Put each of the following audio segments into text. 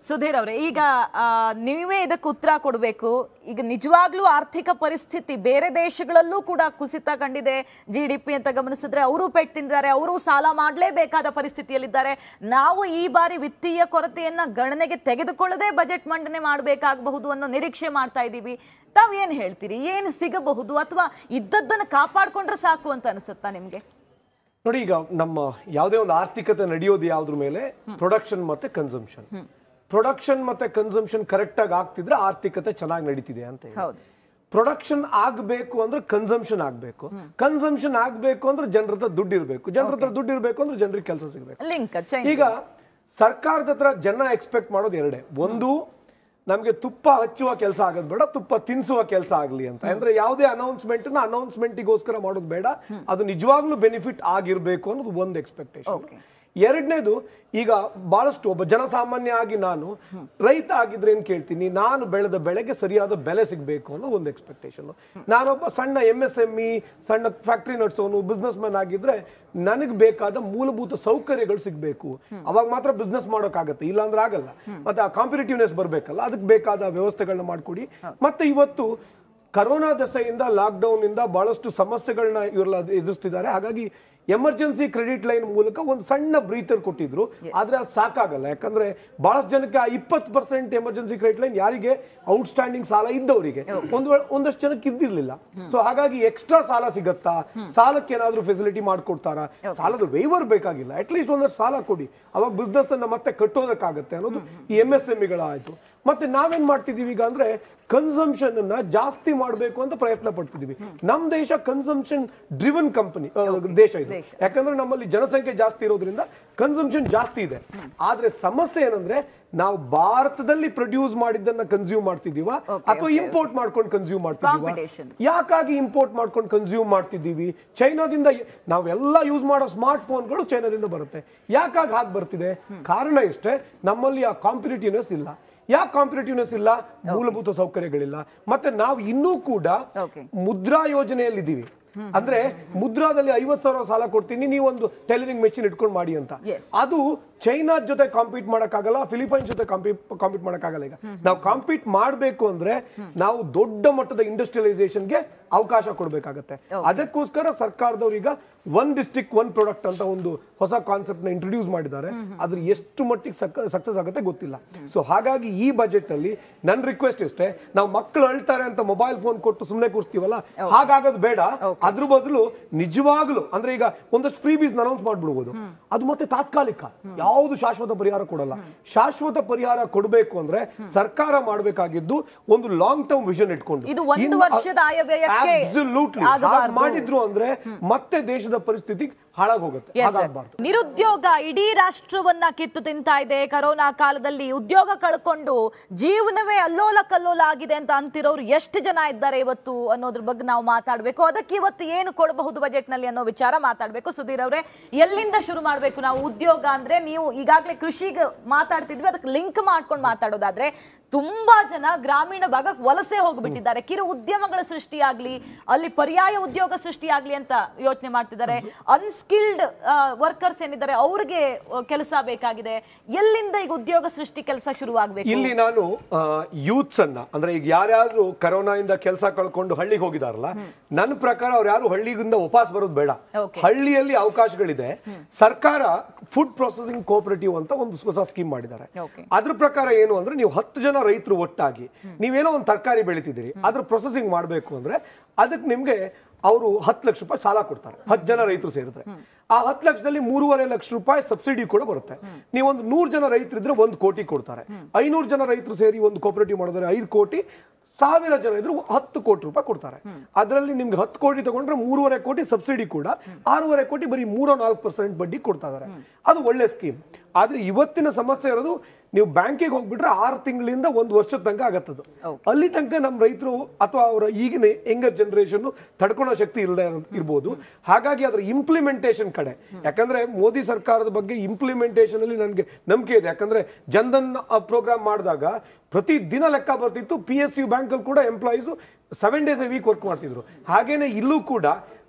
ಸುಧೀರ್ ಅವರೇ ಈಗ ಆ, ನೀವೇ ಇದಕ್ಕೆ ಉತ್ತರ ಕೊಡಬೇಕು ಈಗ ನಿಜವಾಗ್ಲೂ ಆರ್ಥಿಕ ಪರಿಸ್ಥಿತಿ ಬೇರೆ ದೇಶಗಳಲ್ಲೂ ಕೂಡ ಕುಸಿತ ಕಂಡಿದೆ ಜಿ ಡಿ ಪಿ ಅಂತ ಗಮನಿಸಿದ್ರೆ ಅವರು ಪೆಟ್ಟು ತಿಂದಿದ್ದಾರೆ ಅವರು ಸಾಲ ಮಾಡಲೇಬೇಕಾದ ಪರಿಸ್ಥಿತಿಯಲ್ಲಿದ್ದಾರೆ ನಾವು ಈ ಬಾರಿ ವಿತ್ತೀಯ ಕೊರತೆಯನ್ನ ಗಣನೆಗೆ ತೆಗೆದುಕೊಳ್ಳದೆ ಬಜೆಟ್ ಮಂಡನೆ ಮಾಡಬೇಕಾಗಬಹುದು ಅನ್ನೋ ನಿರೀಕ್ಷೆ ಮಾಡ್ತಾ ಇದ್ದೀವಿ ತಾವು ಏನು ಹೇಳ್ತೀರಿ ಏನು ಸಿಗಬಹುದು ಅಥವಾ ಇದ್ದದ್ದನ್ನು ಕಾಪಾಡ್ಕೊಂಡ್ರೆ ಸಾಕು ಅಂತ ಅನಿಸುತ್ತಾ ನಿಮ್ಗೆ ನೋಡಿ ಈಗ ನಮ್ಮ ಯಾವುದೇ ಒಂದು ಆರ್ಥಿಕತೆ ನಡೆಯೋದು ಯಾವ್ದ್ರ ಮೇಲೆ ಪ್ರೊಡಕ್ಷನ್ ಮತ್ತೆ ಕನ್ಸಂಪ್ಷನ್ ಪ್ರೊಡಕ್ಷನ್ ಮತ್ತೆ ಕನ್ಸಂಪ್ಷನ್ ಕರೆಕ್ಟ್ ಆಗಿ ಆಗ್ತಿದ್ರೆ ಆರ್ಥಿಕತೆ ಚೆನ್ನಾಗಿ ನಡೀತಿದೆ ಅಂತ ಹೇಳಿ ಹೌದು ಪ್ರೊಡಕ್ಷನ್ ಆಗಬೇಕು ಅಂದ್ರೆ ಕನ್ಸಂಪ್ಷನ್ ಆಗಬೇಕು ಕನ್ಸಂಪ್ಷನ್ ಆಗಬೇಕು ಅಂದ್ರೆ ಜನರ ಹತ್ರ ದುಡ್ಡು ಇರಬೇಕು ಜನರ ಹತ್ರ ದುಡ್ಡು ಇರಬೇಕು ಅಂದ್ರೆ ಜನರಿಗೆ ಕೆಲಸ ಸಿಗಬೇಕು ಲಿಂಕ್ ಚೈನ್ ಈಗ ಸರ್ಕಾರದ ಹತ್ರ ಜನ ಎಕ್ಸ್ಪೆಕ್ಟ್ ಮಾಡೋದು ಎರಡೇ ಒಂದು ನಮಗೆ ತುಪ್ಪ ಹಚ್ಚುವ ಕೆಲಸ ಆಗೋದು ಬೇಡ ತುಪ್ಪ ತಿನ್ಸುವ ಕೆಲಸ ಆಗಲಿ ಅಂತ ಅಂದ್ರೆ ಯಾವುದೇ ಅನೌನ್ಸ್ಮೆಂಟ್ ನ ಅನೌನ್ಸ್ಮೆಂಟಿಗೋಸ್ಕರ ಮಾಡೋದು ಬೇಡ ಅದು ನಿಜವಾಗ್ಲೂ ಬೆನಿಫಿಟ್ ಆಗಿರ್ಬೇಕು ಅನ್ನೋದು ಒಂದು ಎಕ್ಸ್ಪೆಕ್ಟೇಷನ್ Okay. ಎರಡನೇದು ಈಗ ಬಹಳಷ್ಟು ಒಬ್ಬ ಜನಸಾಮಾನ್ಯ ಆಗಿ ನಾನು ರೈತ ಆಗಿದ್ರೆ ಏನ್ ಕೇಳ್ತೀನಿ ನಾನು ಬೆಳೆದ ಬೆಳೆಗೆ ಸರಿಯಾದ ಬೆಲೆ ಸಿಗಬೇಕು ಅನ್ನೋ ಒಂದು ಎಕ್ಸ್ಪೆಕ್ಟೇಷನ್ ನಾನೊಬ್ಬ ಸಣ್ಣ ಎಂ ಎಸ್ ಎಂ ಇ ಸಣ್ಣ ಫ್ಯಾಕ್ಟ್ರಿ ನಡೆಸೋನು ಬಿಸ್ನೆಸ್ ಮ್ಯಾನ್ ಆಗಿದ್ರೆ ನನಗೆ ಬೇಕಾದ ಮೂಲಭೂತ ಸೌಕರ್ಯಗಳು ಸಿಗಬೇಕು ಅವಾಗ ಮಾತ್ರ ಬಿಸ್ನೆಸ್ ಮಾಡೋಕ್ಕಾಗತ್ತೆ ಇಲ್ಲಾಂದ್ರೆ ಆಗಲ್ಲ ಮತ್ತೆ ಆ ಕಾಂಪಿಟೇಟಿವ್ನೆಸ್ ಬರಬೇಕಲ್ಲ ಅದಕ್ಕೆ ಬೇಕಾದ ವ್ಯವಸ್ಥೆಗಳನ್ನ ಮಾಡಿಕೊಡಿ ಮತ್ತೆ ಇವತ್ತು ಕರೋನಾ ದೆಸೆಯಿಂದ ಲಾಕ್ಡೌನ್ ಇಂದ ಬಹಳಷ್ಟು ಸಮಸ್ಯೆಗಳನ್ನ ಇವರೆಲ್ಲ ಎದುರಿಸ್ತಿದ್ದಾರೆ ಹಾಗಾಗಿ ಎಮರ್ಜೆನ್ಸಿ ಕ್ರೆಡಿಟ್ ಲೈನ್ ಮೂಲಕ ಒಂದು ಸಣ್ಣ ಬ್ರೀತರ್ ಕೊಟ್ಟಿದ್ರು ಆದ್ರೆ ಅದು ಸಾಕಾಗಲ್ಲ ಯಾಕಂದ್ರೆ ಬಹಳಷ್ಟು ಜನಕ್ಕೆ ಆ ಇಪ್ಪತ್ತು ಪರ್ಸೆಂಟ್ ಎಮರ್ಜೆನ್ಸಿ ಕ್ರೆಡಿಟ್ ಲೈನ್ ಯಾರಿಗೆ ಔಟ್ಸ್ಟ್ಯಾಂಡಿಂಗ್ ಸಾಲ ಇದ್ದವರಿಗೆ ಒಂದ್ ವೇಳೆ ಒಂದಷ್ಟು ಜನಕ್ಕೆ ಇದ್ದಿರ್ಲಿಲ್ಲ ಸೊ ಹಾಗಾಗಿ ಎಕ್ಸ್ಟ್ರಾ ಸಾಲ ಸಿಗತ್ತಾ ಸಾಲಕ್ಕೆ ಏನಾದ್ರೂ ಫೆಸಿಲಿಟಿ ಮಾಡ್ಕೊಡ್ತಾರಾ ಸಾಲದ ವೇವರ್ ಬೇಕಾಗಿಲ್ಲ ಅಟ್ಲೀಸ್ಟ್ ಒಂದಷ್ಟು ಸಾಲ ಕೊಡಿ ಅವಾಗ ಬಿಸ್ನೆಸ್ ಅನ್ನ ಮತ್ತೆ ಕಟ್ಟೋದಕ್ಕಾಗತ್ತೆ ಅನ್ನೋದು ಈ ಎಂ ಎಸ್ ಎಂ ಆಯ್ತು ಮತ್ತೆ ನಾವೇನ್ ಮಾಡ್ತಿದೀವಿ ಈಗ ಅಂದ್ರೆ ಕನ್ಸಂಪ್ಷನ್ ಅನ್ನ ಜಾಸ್ತಿ ಮಾಡಬೇಕು ಅಂತ ಪ್ರಯತ್ನ ಪಡ್ತಿದೀವಿ ನಮ್ ದೇಶ ಕನ್ಸಂಪ್ಷನ್ ಡ್ರಿವನ್ ಕಂಪನಿ ದೇಶ ಇದು ಯಾಕಂದ್ರೆ ನಮ್ಮಲ್ಲಿ ಜನಸಂಖ್ಯೆ ಜಾಸ್ತಿ ಇರೋದ್ರಿಂದ ಕನ್ಸಂಪ್ಷನ್ ಜಾಸ್ತಿ ಇದೆ ಆದ್ರೆ ಸಮಸ್ಯೆ ಏನಂದ್ರೆ ನಾವು ಭಾರತದಲ್ಲಿ ಪ್ರೊಡ್ಯೂಸ್ ಮಾಡಿದ್ದನ್ನ ಕನ್ಸ್ಯೂಮ್ ಮಾಡ್ತಿದೀವ ಅಥವಾ ಇಂಪೋರ್ಟ್ ಮಾಡ್ಕೊಂಡು ಕನ್ಸ್ಯೂಮ್ ಮಾಡ್ತಿದೀವ Competition. ಯಾಕಾಗಿ ಇಂಪೋರ್ಟ್ ಮಾಡ್ಕೊಂಡು ಕನ್ಸ್ಯೂಮ್ ಮಾಡ್ತಿದ್ದೀವಿ ಚೈನಾದಿಂದ ಎ- ನಾವೆಲ್ಲ ಯೂಸ್ ಮಾಡೋ ಸ್ಮಾರ್ಟ್ ಫೋನ್ಗಳು ಚೈನಾದಿಂದ ಬರುತ್ತೆ ಯಾಕಾಗಿ ಹಾಗೆ ಬರ್ತಿದೆ ಕಾರಣ ಇಷ್ಟೇ ನಮ್ಮಲ್ಲಿ ಆ ಕಾಂಪಿಟೇಟಿವ್ನೆಸ್ ಇಲ್ಲ ಯಾಕೆ ಕಾಂಪಿಟೇಟಿವ್ನೆಸ್ ಇಲ್ಲ ಮೂಲಭೂತ ಸೌಕರ್ಯಗಳಿಲ್ಲ ಮತ್ತೆ ನಾವು ಇನ್ನೂ ಕೂಡ Okay. ಮುದ್ರಾ ಯೋಜನೆಯಲ್ಲಿದ್ದೀವಿ ಅಂದ್ರೆ ಮುದ್ರಾದಲ್ಲಿ ಐವತ್ ಸಾವಿರ ಸಾಲ ಕೊಡ್ತೀನಿ ನೀವು ಒಂದು ಟೈಲರಿಂಗ್ ಮೆಷಿನ್ ಇಟ್ಕೊಂಡು ಮಾಡಿ ಅಂತ Yes. ಅದು ಚೈನಾ ಜೊತೆ ಕಾಂಪೀಟ್ ಮಾಡಕ್ಕಾಗಲ್ಲ ಫಿಲಿಪೈನ್ಸ್ ಜೊತೆ ಕಾಂಪೀಟ್ ಮಾಡಕ್ಕಾಗಲ್ಲ ಈಗ ನಾವು ಕಾಂಪೀಟ್ ಮಾಡಬೇಕು ಅಂದ್ರೆ ನಾವು ದೊಡ್ಡ ಮಟ್ಟದ ಇಂಡಸ್ಟ್ರಿಯಲೈಸೇಷನ್ಗೆ ಅವಕಾಶ ಕೊಡಬೇಕಾಗತ್ತೆ ಅದಕ್ಕೋಸ್ಕರ ಸರ್ಕಾರದವ್ರು ಈಗ ಒನ್ ಡಿಸ್ಟ್ರಿಕ್ಟ್ ಒನ್ ಪ್ರಾಡಕ್ಟ್ ಅಂತ ಒಂದು ಹೊಸ ಕಾನ್ಸೆಪ್ಟ್ ನ ಇಂಟ್ರೊಡ್ಯೂಸ್ ಮಾಡಿದ್ದಾರೆ ಅದ್ರ ಎಷ್ಟು ಮಟ್ಟಿಗೆ ಸಕ್ಸಸ್ ಆಗುತ್ತೆ ಗೊತ್ತಿಲ್ಲ ಸೊ ಹಾಗಾಗಿ ಈ ಬಜೆಟ್ ಅಲ್ಲಿ ನನ್ನ ರಿಕ್ವೆಸ್ಟ್ ಇಷ್ಟೇ ನಾವು ಮಕ್ಕಳು ಅಳ್ತಾರೆ ಅಂತ ಮೊಬೈಲ್ ಫೋನ್ ಕೊಟ್ಟು ಸುಮ್ಮನೆ ಕೂರ್ತೀವಲ್ಲ ಹಾಗಾಗೋದು ಬೇಡ ಅದ್ರ ಬದಲು ನಿಜವಾಗ್ಲು ಅಂದ್ರೆ ಈಗ ಒಂದಷ್ಟು ಫ್ರೀ ಬೀಸ್ ಅನೌನ್ಸ್ ಮಾಡ್ಬಿಡ್ಬೋದು ಅದು ಮತ್ತೆ ತಾತ್ಕಾಲಿಕ ಯಾವುದು ಶಾಶ್ವತ ಪರಿಹಾರ ಕೊಡಲ್ಲ ಶಾಶ್ವತ ಪರಿಹಾರ ಕೊಡಬೇಕು ಅಂದ್ರೆ ಸರ್ಕಾರ ಮಾಡಬೇಕಾಗಿದ್ದು ಒಂದು ಲಾಂಗ್ ಟರ್ಮ್ ವಿಷನ್ ಇಟ್ಕೊಂಡು ಇದು ಒಂದು ಇನ್ನು- ವರ್ಷದ ಆಯವ್ಯಯಕ್ಕೆ Absolutely. ಆಗಬಾರ್ದು. ಹಾಗ್ ಮಾಡಿದ್ರು ಅಂದ್ರೆ ಮತ್ತೆ ದೇಶದ ಪರಿಸ್ಥಿತಿ ಹಾಳಾಗೋಗುತ್ತೆ Yes, sir. ಹಾಗಾಗಬಾರ್ದು ನಿರುದ್ಯೋಗ ಇಡೀ ರಾಷ್ಟ್ರವನ್ನ ಕಿತ್ತು ತಿಂತಾ ಇದೆ ಕರೋನಾ ಕಾಲದಲ್ಲಿ ಉದ್ಯೋಗ ಕಳ್ಕೊಂಡು ಜೀವನವೇ ಅಲ್ಲೋಲ ಕಲ್ಲೋಲ ಆಗಿದೆ ಅಂತ ಅಂತಿರೋರು ಎಷ್ಟು ಜನ ಇದ್ದಾರೆ ಇವತ್ತು ಅನ್ನೋದ್ರ ಬಗ್ಗೆ ನಾವು ಮಾತಾಡಬೇಕು ಅದಕ್ಕೆ ಇವತ್ತು ಏನು ಕೊಡಬಹುದು ಬಜೆಟ್ ನಲ್ಲಿ ಅನ್ನೋ ವಿಚಾರ ಮಾತಾಡಬೇಕು ಸುಧೀರ್ ಅವರೇ ಎಲ್ಲಿಂದ ಶುರು ಮಾಡಬೇಕು ನಾವು ಉದ್ಯೋಗ ಅಂದ್ರೆ ನೀವು ಈಗಾಗಲೇ ಕೃಷಿಗೆ ಮಾತಾಡ್ತಿದ್ವಿ ಅದಕ್ಕೆ ಲಿಂಕ್ ಮಾಡ್ಕೊಂಡು ಮಾತಾಡೋದಾದ್ರೆ ತುಂಬಾ ಜನ ಗ್ರಾಮೀಣ ಭಾಗಕ್ಕೆ ವಲಸೆ ಹೋಗ್ಬಿಟ್ಟಿದ್ದಾರೆ ಕಿರು ಉದ್ಯಮಗಳ ಸೃಷ್ಟಿಯಾಗ್ಲಿ ಅಲ್ಲಿ ಪರ್ಯಾಯ ಉದ್ಯೋಗ ಸೃಷ್ಟಿಯಾಗ್ಲಿ ಅಂತ ಯೋಚನೆ ಮಾಡ್ತಿದ್ದಾರೆ ಅನ್ಸ್ಕಿಲ್ಡ್ ವರ್ಕರ್ಸ್ ಏನಿದ್ದಾರೆ ಅವ್ರಿಗೆ ಕೆಲಸ ಬೇಕಾಗಿದೆ ಎಲ್ಲಿಂದ ಈಗ ಉದ್ಯೋಗ ಸೃಷ್ಟಿ ಕೆಲಸ ಶುರುವಾಗಬೇಕು ಇಲ್ಲಿ ನಾನು ಯೂತ್ಸ್ ಅನ್ನ ಅಂದ್ರೆ ಈಗ ಯಾರ್ಯಾರು ಕರೋನಾ ಇಂದ ಕೆಲಸ ಕಳ್ಕೊಂಡು ಹಳ್ಳಿಗೆ ಹೋಗಿದಾರಲ್ಲ ನನ್ನ ಪ್ರಕಾರ ಅವ್ರು ಯಾರು ಹಳ್ಳಿಗಿಂದ ವಾಪಸ್ ಬರೋದು ಬೇಡ Okay. ಹಳ್ಳಿಯಲ್ಲಿ ಅವಕಾಶಗಳಿದೆ ಸರ್ಕಾರ ಫುಡ್ ಪ್ರೊಸೆಸಿಂಗ್ ಕೋಆಪರೇಟಿವ್ ಅಂತ ಒಂದು ಹೊಸ ಸ್ಕೀಮ್ ಮಾಡಿದ್ದಾರೆ Okay. ಅದ್ರ ಪ್ರಕಾರ ಏನು ಅಂದ್ರೆ ನೀವು ಹತ್ತು ಜನ ರೈತರು ಒಟ್ಟಾಗಿ ನೀವೇನೋ ಒಂದು ತರಕಾರಿ ಬೆಳಿತಿದ್ದೀರಿ ಅದ್ರ ಪ್ರೊಸೆಸಿಂಗ್ ಮಾಡಬೇಕು ಅಂದ್ರೆ ಅದಕ್ಕೆ ನಿಮ್ಗೆ ಅವರು ಹತ್ತು ಲಕ್ಷ ರೂಪಾಯಿ ಸಾಲ ಕೊಡ್ತಾರೆ ಹತ್ತು ಜನ ರೈತರು ಸೇರಿದ್ರೆ ಆ ಹತ್ತು ಲಕ್ಷದಲ್ಲಿ ಮೂರುವರೆ ಲಕ್ಷ ರೂಪಾಯಿ ಸಬ್ಸಿಡಿ ಕೂಡ ಬರುತ್ತೆ ನೀವೊಂದು ನೂರು ಜನ ರೈತರಿದ್ರೆ ಒಂದು ಕೋಟಿ ಕೊಡ್ತಾರೆ ಐನೂರು ಜನ ರೈತರು ಸೇರಿ ಒಂದು ಕೋಪರೇಟಿವ್ ಮಾಡಿದ್ರೆ ಐದು ಕೋಟಿ ಸಾವಿರ ಜನ ಇದ್ರು ಹತ್ತು ಕೋಟಿ ರೂಪಾಯಿ ಕೊಡ್ತಾರೆ ಅದರಲ್ಲಿ ನಿಮ್ಗೆ ಹತ್ತು ಕೋಟಿ ತಗೊಂಡ್ರೆ ಮೂರುವರೆ ಕೋಟಿ ಸಬ್ಸಿಡಿ ಕೂಡ ಆರೂವರೆ ಕೋಟಿ ಬರೀ ಮೂರೋ ನಾಲ್ಕು ಪರ್ಸೆಂಟ್ ಬಡ್ಡಿ ಕೊಡ್ತಾ ಇದಾರೆ ಅದು ಒಳ್ಳೆ ಸ್ಕೀಮ್ ಆದ್ರೆ ಇವತ್ತಿನ ಸಮಸ್ಯೆ ಇರೋದು ನೀವು ಬ್ಯಾಂಕಿಗೆ ಹೋಗ್ಬಿಟ್ರೆ ಆರು ತಿಂಗಳಿಂದ ಒಂದು ವರ್ಷದ ತನಕ ಆಗತ್ತದು ಅಲ್ಲಿ ತನಕ ನಮ್ಮ ರೈತರು ಅಥವಾ ಅವರ ಈಗಿನ ಯಂಗರ್ ಜನರೇಷನ್ ತಡ್ಕೊಳೋ ಶಕ್ತಿ ಇಲ್ಲದೆ ಇರ್ಬೋದು ಹಾಗಾಗಿ ಅದರ ಇಂಪ್ಲಿಮೆಂಟೇಷನ್ ಕಡೆ ಯಾಕಂದ್ರೆ ಮೋದಿ ಸರ್ಕಾರದ ಬಗ್ಗೆ ಇಂಪ್ಲಿಮೆಂಟೇಷನ್ ಅಲ್ಲಿ ನನಗೆ ನಂಬಿಕೆ ಇದೆ ಯಾಕಂದ್ರೆ ಜನ್ಧನ್ ಪ್ರೋಗ್ರಾಮ್ ಮಾಡಿದಾಗ ಪ್ರತಿ ದಿನ ಲೆಕ್ಕ ಬರ್ತಿತ್ತು ಪಿ ಎಸ್ ಯು ಬ್ಯಾಂಕ್ ಅಲ್ಲಿ ಕೂಡ employees seven days a week work ಮಾಡ್ತಿದ್ರು ಹಾಗೇನೆ ಇಲ್ಲೂ ಕೂಡ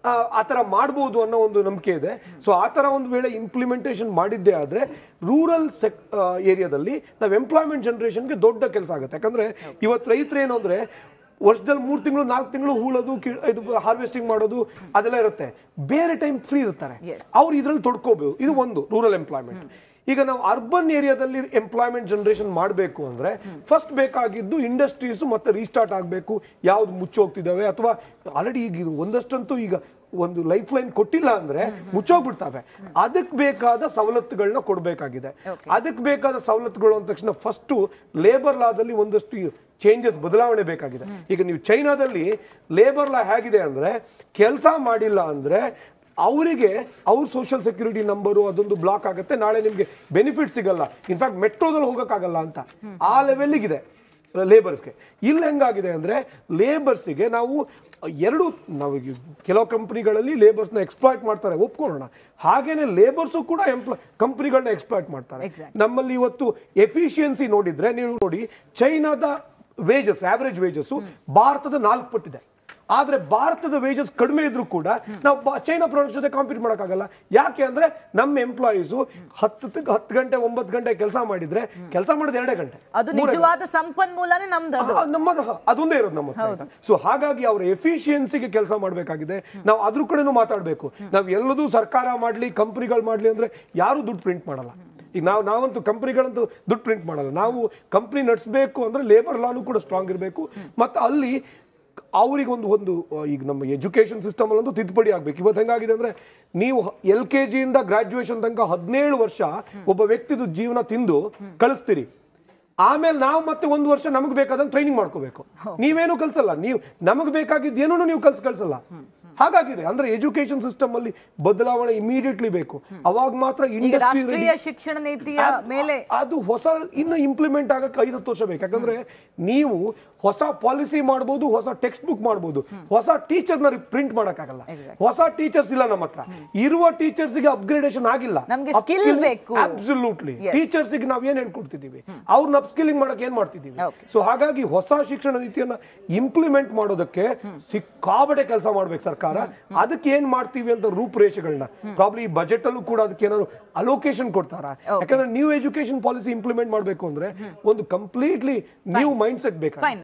ಆ, ಆ ಥರ ಮಾಡ್ಬೋದು ಅನ್ನೋ ಒಂದು ನಂಬಿಕೆ ಇದೆ ಸೊ ಆ ಥರ ಒಂದು ವೇಳೆ ಇಂಪ್ಲಿಮೆಂಟೇಷನ್ ಮಾಡಿದ್ದೇ ಆದರೆ ರೂರಲ್ ಸೆಕ್ ಏರಿಯಾದಲ್ಲಿ ನಾವು ಎಂಪ್ಲಾಯ್ಮೆಂಟ್ ಜನರೇಷನ್ಗೆ ದೊಡ್ಡ ಕೆಲಸ ಆಗುತ್ತೆ ಯಾಕಂದ್ರೆ ಇವತ್ತು ರೈತರು ಏನು ಅಂದ್ರೆ ವರ್ಷದಲ್ಲಿ ಮೂರು ತಿಂಗಳು ನಾಲ್ಕು ತಿಂಗಳು ಹೂಳೋದು ಕಿ- ಇದು ಹಾರ್ವೆಸ್ಟಿಂಗ್ ಮಾಡೋದು ಅದೆಲ್ಲ ಇರುತ್ತೆ ಬೇರೆ ಟೈಮ್ ಫ್ರೀ ಇರ್ತಾರೆ Yes. ಅವ್ರು ಇದ್ರಲ್ಲಿ ತೊಡ್ಕೋಬಹುದು ಇದು ಒಂದು ರೂರಲ್ ಎಂಪ್ಲಾಯ್ಮೆಂಟ್ ಈಗ ನಾವು ಅರ್ಬನ್ ಏರಿಯಾದಲ್ಲಿ ಎಂಪ್ಲಾಯ್ಮೆಂಟ್ ಜನರೇಷನ್ ಮಾಡಬೇಕು ಅಂದ್ರೆ ಫಸ್ಟ್ ಬೇಕಾಗಿದ್ದು ಇಂಡಸ್ಟ್ರೀಸ್ ಮತ್ತೆ ರೀಸ್ಟಾರ್ಟ್ ಆಗಬೇಕು ಯಾವ್ದು ಮುಚ್ಚೋಗ್ತಿದ್ದಾವೆ ಅಥವಾ ಆಲ್ರೆಡಿ ಈಗ ಇದು ಒಂದಷ್ಟಂತೂ ಈಗ ಒಂದು ಲೈಫ್ ಲೈನ್ ಕೊಟ್ಟಿಲ್ಲ ಅಂದ್ರೆ ಮುಚ್ಚೋಗ್ಬಿಡ್ತಾವೆ ಅದಕ್ಕೆ ಬೇಕಾದ ಸವಲತ್ತುಗಳನ್ನ ಕೊಡಬೇಕಾಗಿದೆ ಅದಕ್ಕೆ ಬೇಕಾದ ಸವಲತ್ತುಗಳು ಅಂದ ತಕ್ಷಣ ಫಸ್ಟು ಲೇಬರ್ ಲಾದಲ್ಲಿ ಒಂದಷ್ಟು ಚೇಂಜಸ್ ಬದಲಾವಣೆ ಬೇಕಾಗಿದೆ ಈಗ ನೀವು ಚೈನಾದಲ್ಲಿ ಲೇಬರ್ ಲಾ ಹೇಗಿದೆ ಅಂದ್ರೆ ಕೆಲಸ ಮಾಡಿಲ್ಲ ಅಂದ್ರೆ ಅವರಿಗೆ ಅವ್ರ ಸೋಷಿಯಲ್ ಸೆಕ್ಯೂರಿಟಿ ನಂಬರು ಅದೊಂದು ಬ್ಲಾಕ್ ಆಗುತ್ತೆ ನಾಳೆ ನಿಮಗೆ ಬೆನಿಫಿಟ್ ಸಿಗಲ್ಲ ಇನ್ಫ್ಯಾಕ್ಟ್ ಮೆಟ್ರೋದಲ್ಲಿ ಹೋಗೋಕ್ಕಾಗಲ್ಲ ಅಂತ ಆ ಲೆವೆಲ್ಗಿದೆ ಲೇಬರ್ಸ್ಗೆ ಇಲ್ಲಿ ಹೆಂಗಾಗಿದೆ ಅಂದ್ರೆ ಲೇಬರ್ಸಿಗೆ ನಾವು ಎರಡು ನಾವು ಈಗ ಕೆಲವು ಕಂಪ್ನಿಗಳಲ್ಲಿ ಲೇಬರ್ಸ್ನ ಎಕ್ಸ್ಪ್ಲಾಯ್ಟ್ ಮಾಡ್ತಾರೆ ಒಪ್ಕೊಳ್ಳೋಣ ಹಾಗೇನೆ ಲೇಬರ್ಸು ಕೂಡ ಎಂಪ್ಲಾಯ್ ಕಂಪ್ನಿಗಳನ್ನ ಎಕ್ಸ್ಪ್ಲಾಯ್ಟ್ ಮಾಡ್ತಾರೆ Exactly. ನಮ್ಮಲ್ಲಿ ಇವತ್ತು ಎಫಿಷಿಯನ್ಸಿ ನೋಡಿದ್ರೆ ನೀವು ನೋಡಿ ಚೈನಾದ ವೇಜಸ್ ಆವರೇಜ್ ವೇಜಸ್ ಭಾರತದ ನಾಲ್ಕು ಪಟ್ಟಿದೆ ಆದ್ರೆ ಭಾರತದ ವೇಜಸ್ ಕಡಿಮೆ ಇದ್ರೂ ಕೂಡ ನಾವು ಬ- ಚೈನಾ ಪ್ರಾಡಕ್ಟ್ಸ್ ಜೊತೆ ಕಾಂಪೀಟ್ ಮಾಡೋಕ್ಕಾಗಲ್ಲ ಯಾಕೆ ಅಂದ್ರೆ ನಮ್ಮ ಎಂಪ್ಲಾಯೀಸು ಹತ್ತು ಹತ್ತು ಗಂಟೆ ಒಂಬತ್ತು ಗಂಟೆ ಕೆಲಸ ಮಾಡಿದ್ರೆ ಕೆಲಸ ಮಾಡೋದು ಎರಡೇ ಗಂಟೆ ಅದು ನಿಜವಾದ ಸಂಪನ್ಮೂಲನೇ ನಮ್ದು ಅದು ಆ, ನಮ್ಮದು ಹ- ಅದೊಂದೇ ಇರೋದು ನಮ್ಮ ಹತ್ರ ಸೊ ಹಾಗಾಗಿ ಅವರ ಎಫಿಷಿಯನ್ಸಿಗೆ ಕೆಲಸ ಮಾಡಬೇಕಾಗಿದೆ ನಾವು ಅದ್ರ ಕಡೆನೂ ಮಾತಾಡಬೇಕು ನಾವು ಎಲ್ಲದೂ ಸರ್ಕಾರ ಮಾಡಲಿ ಕಂಪ್ನಿಗಳು ಮಾಡಲಿ ಅಂದ್ರೆ ಯಾರು ದುಡ್ಡು ಪ್ರಿಂಟ್ ಮಾಡಲ್ಲ ಈಗ ನಾವು ನಾವಂತೂ ಕಂಪ್ನಿಗಳಂತೂ ದುಡ್ಡು ಪ್ರಿಂಟ್ ಮಾಡಲ್ಲ ನಾವು ಕಂಪ್ನಿ ನಡೆಸಬೇಕು ಅಂದ್ರೆ ಲೇಬರ್ ಲಾನು ಕೂಡ ಸ್ಟ್ರಾಂಗ್ ಇರಬೇಕು ಮತ್ತು ಅಲ್ಲಿ ಅವ್ರಿಗೆ ಒಂದು ಒಂದು ಆ, ಈಗ ನಮ್ಮ ಎಜುಕೇಶನ್ ಸಿಸ್ಟಮ್ ಅಲ್ಲಂತೂ ತಿದ್ದುಪಡಿ ಆಗ್ಬೇಕು ಇವತ್ತು ಹೆಂಗಾಗಿದೆ ಅಂದ್ರೆ ನೀವು ಎಲ್ ಕೆ ಜಿಯಿಂದ ಗ್ರಾಜುಯೇಷನ್ ತನಕ ಹದಿನೇಳು ವರ್ಷ ಒಬ್ಬ ವ್ಯಕ್ತಿದು ಜೀವನ ತಿಂದು ಕಳಿಸ್ತೀರಿ ಆಮೇಲೆ ನಾವು ಮತ್ತೆ ಒಂದು ವರ್ಷ ನಮಗೆ ಬೇಕಾದಂಗೆ ಟ್ರೈನಿಂಗ್ ಮಾಡ್ಕೋಬೇಕು ನೀವೇನು ಕಲ್ಸಲ್ಲ ನೀವು ನಮಗೆ ಬೇಕಾಗಿದ್ದು ಏನೂ ನೀವು ಕಲ್ಸ್ ಕಲ್ಸಲ್ಲ ಹಾಗಾಗಿದೆ ಅಂದ್ರೆ ಎಜುಕೇಶನ್ ಸಿಸ್ಟಮ್ ಅಲ್ಲಿ ಬದಲಾವಣೆ ಇಮಿಡಿಯೇಟ್ಲಿ ಬೇಕು ಅವಾಗ ಮಾತ್ರ ಈಗ ಇಂಡಸ್ಟ್ರಿ ರಾಷ್ಟ್ರೀಯ ಶಿಕ್ಷಣ ನೀತಿಯ ಮೇಲೆ ಅದು ಹೊಸ ಇನ್ನು ಇಂಪ್ಲಿಮೆಂಟ್ ಆಗಕ್ಕೆ ಐದು ಹತ್ತು ವರ್ಷ ಬೇಕು ಯಾಕಂದ್ರೆ ನೀವು ಹೊಸ ಪಾಲಿಸಿ ಮಾಡ್ಬೋದು ಹೊಸ ಟೆಕ್ಸ್ಟ್ ಬುಕ್ ಮಾಡ್ಬೋದು ಹೊಸ ಟೀಚರ್ನ ಪ್ರಿಂಟ್ ಮಾಡಕ್ಕಾಗಲ್ಲ Exactly. ಹೊಸ ಟೀಚರ್ಸ್ ಇಲ್ಲ ನಮ್ಮ ಹತ್ರ ಇರುವ ಟೀಚರ್ಸ್ಗೆ ಅಪ್ಗ್ರೇಡೇಷನ್ ಆಗಿಲ್ಲ ನಮ್ಗೆ skill ಬೇಕು. Absolutely Yes. ಟೀಚರ್ಸ್ಗೆ ನಾವು ಏನ್ ಹೇಳ್ಕೊಡ್ತಿದ್ದೀವಿ ಅವ್ರನ್ನ ಅಪ್ಸ್ಕಿಲಿಂಗ್ ಮಾಡಕ್ಕೆ ಏನ್ ಮಾಡ್ತಿದ್ದೀವಿ Okay. ಸೊ ಹಾಗಾಗಿ ಹೊಸ ಶಿಕ್ಷಣ ನೀತಿಯನ್ನ ಇಂಪ್ಲಿಮೆಂಟ್ ಮಾಡೋದಕ್ಕೆ ಸಿಕ್ಕಾಬಡೆ ಕೆಲಸ ಮಾಡ್ಬೇಕು ಸರ್ಕಾರ ಅದಕ್ಕೆ ಏನ್ ಮಾಡ್ತೀವಿ ಅಂತ ರೂಪುರೇಷೆಗಳನ್ನ ಪ್ರಾಬ್ಲಿ ಈ ಬಜೆಟ್ ಅಲ್ಲೂ ಕೂಡ ಅದಕ್ಕೆ ಏನಾದ್ರು ಅಲೋಕೇಶನ್ ಕೊಡ್ತಾರ ಯಾಕಂದ್ರೆ ನ್ಯೂ ಎಜುಕೇಶನ್ ಪಾಲಿಸಿ ಇಂಪ್ಲಿಮೆಂಟ್ ಮಾಡಬೇಕು ಅಂದ್ರೆ ಒಂದು ಕಂಪ್ಲೀಟ್ಲಿ ನ್ಯೂ ಮೈಂಡ್ ಸೆಟ್ ಬೇಕು ಫೈನ್